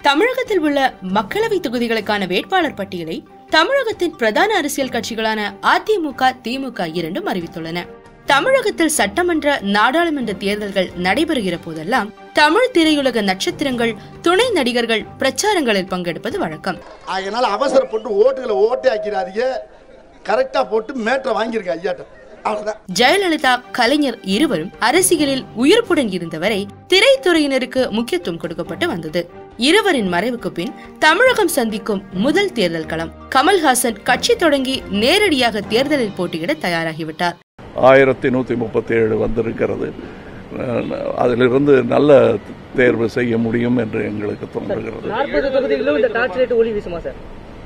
தமிழகத்தில் உள்ள மக்களவை தொகுதிகளுக்கான வேட்பாளர் பட்டியலை தமிழகத்தின் பிரதான அரசியல் கட்சிகளான அதிமுக திமுக இரண்டும் அறிவித்துள்ளன தமிழகத்தில் சட்டமன்ற நாடாளுமன்ற தேர்தல்கள் நடைபெறுகிற போதெல்லாம் தமிழ் திரையுலக நட்சத்திரங்கள் துணை நடிகர்கள் பிரச்சாரங்களில் பங்கெடுப்பது வழக்கம் அதனால அவசரப்பட்டு ஓட்டுகளை ஓட்டே ஆக்கிறாதீங்க கரெக்டா போட்டு மேட்டரை வாங்கியிருக்க ஐயாட்ட அவ்வளவுதான் ஜெயலலிதா கலைஞர் இருவரும் அரசியலில் உயிர்ப்புடன் இருந்தவரை திரைத்துறையினருக்கு முக்கியத்துவம் கொடுக்கப்பட்டு வந்தது இருவரின் மறைவுக்கு பின் தமிழகம் சந்திக்கும் முதல் தேர்தல் களம் கமல்ஹாசன் கட்சி தொடங்கி நேரடியாக தேர்தலில் போட்டியிட தயாராகிவிட்டார் ஆயிரத்தி நூற்றி முப்பத்தி ஏழு வந்திருக்கிறது அஹ் அதிலிருந்து நல்ல தேர்வு செய்ய முடியும் என்று எங்களுக்கு தோன்றுகிறது நாற்பது தொகுதிகளிலும் இந்த டார்ச் லைட் ஒளி வீசுமா சார்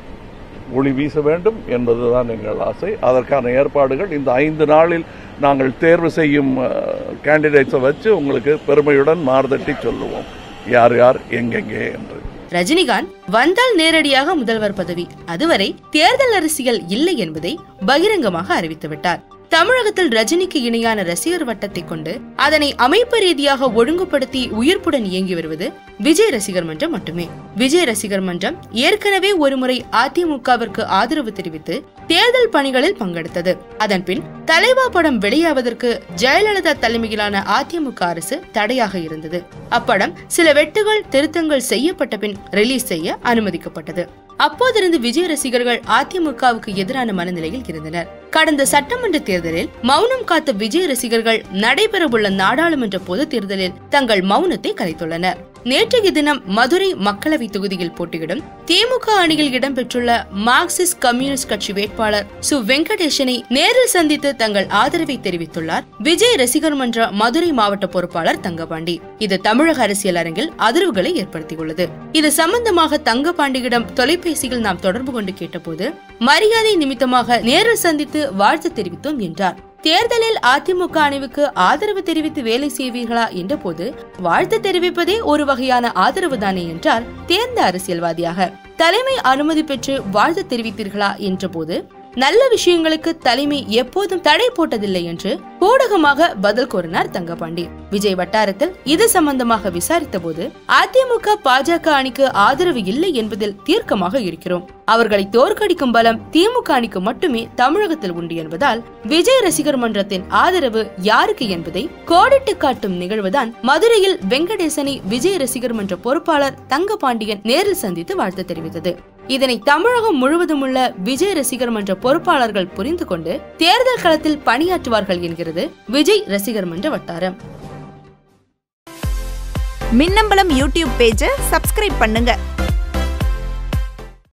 ஒளி வீச வேண்டும் என்பதுதான் எங்கள் ஆசை அதற்கான ஏற்பாடுகள் இந்த ஐந்து நாளில் நாங்கள் தேர்வு செய்யும் கேண்டிடேட்ஸை வச்சு உங்களுக்கு பெருமையுடன் மார்தட்டி சொல்லுவோம் யார் யார் எங்கெங்கே என்று ரஜினிகாந்த் வந்தால் நேரடியாக முதல்வர் பதவி அதுவரை தேர்தல் அரசியல் இல்லை என்பதை பகிரங்கமாக அறிவித்துவிட்டார் தமிழகத்தில் ரஜினிக்கு இணையான ரசிகர் வட்டத்தை கொண்டு அதனை அமைப்பு ரீதியாக ஒழுங்குபடுத்தி உயிர்ப்புடன் இயங்கி வருவது விஜய் ரசிகர் மன்றம் மட்டுமே விஜய் ரசிகர் மன்றம் ஏற்கனவே ஒருமுறை அதிமுகவிற்கு ஆதரவு தெரிவித்து தேர்தல் பணிகளில் பங்கெடுத்தது அதன்பின் தலைவா படம் வெளியாவதற்கு ஜெயலலிதா தலைமையிலான அதிமுக அரசு தடையாக இருந்தது அப்படம் சில வெட்டுகள் திருத்தங்கள் செய்யப்பட்ட பின் ரிலீஸ் செய்ய அனுமதிக்கப்பட்டது அப்போதிருந்து விஜய் ரசிகர்கள் அதிமுகவுக்கு எதிரான மனநிலையில் இருந்தனர் கடந்த சட்டமன்ற தேர்தலில் மௌனம் காத்த விஜய் ரசிகர்கள் நடைபெறவுள்ள நாடாளுமன்ற பொது தேர்தலில் தங்கள் மௌனத்தை கலைத்துள்ளனர் நேற்றைய தினம் மதுரை மக்களவை தொகுதியில் போட்டியிடும் திமுக அணியில் இடம்பெற்றுள்ள மார்க்சிஸ்ட் கம்யூனிஸ்ட் கட்சி வேட்பாளர் சு வெங்கடேசனை நேரில் சந்தித்து தங்கள் ஆதரவை தெரிவித்துள்ளார் விஜய் ரசிகர் மன்ற மதுரை மாவட்ட பொறுப்பாளர் தங்கபாண்டி இது தமிழக அரசியல் அரங்கில் அதிர்வுகளை ஏற்படுத்தியுள்ளது இது சம்பந்தமாக தங்கபாண்டியிடம் தொலைபேசியில் நாம் தொடர்பு கொண்டு கேட்டபோது மரியாதை நிமித்தமாக நேரில் சந்தித்து வாழ்த்து தெரிவித்தோம் என்றார் தேர்தலில் அதிமுக அணிவுக்கு ஆதரவு தெரிவித்து வேலை செய்வீர்களா என்ற போது வாழ்த்து தெரிவிப்பதே ஒரு வகையான ஆதரவு தானே என்றார் தேர்ந்த அரசியல்வாதியாக தலைமை அனுமதி பெற்று வாழ்த்து தெரிவிப்பீர்களா என்ற போது நல்ல விஷயங்களுக்கு தலைமை எப்போதும் தடை போட்டதில்லை என்று ஊடகமாக பதில் கூறினார் தங்கபாண்டி விஜய் வட்டாரத்தில் இது சம்பந்தமாக விசாரித்த போது அதிமுக பாஜக அணிக்கு ஆதரவு இல்லை என்பதில் தீர்க்கமாக இருக்கிறோம் அவர்களை தோற்கடிக்கும் பலம் திமுக அணிக்கு மட்டுமே தமிழகத்தில் உண்டு என்பதால் விஜய் ரசிகர் மன்றத்தின் ஆதரவு யாருக்கு என்பதை கோடிட்டு காட்டும் நிகழ்வுதான் மதுரையில் வெங்கடேசனை விஜய் ரசிகர் மன்ற பொறுப்பாளர் தங்கபாண்டியன் நேரில் சந்தித்து வாழ்த்து தெரிவித்தது இதனை தமிழகம் முழுவதும் உள்ள விஜய் ரசிகர் மன்ற பொறுப்பாளர்கள் புரிந்து கொண்டு தேர்தல் களத்தில் பணியாற்றுவார்கள் என்கிறது விஜய் ரசிகர் மன்ற வட்டாரம் மின்னம்பலம் யூடியூப் பேஜை சப்ஸ்கிரைப் பண்ணுங்க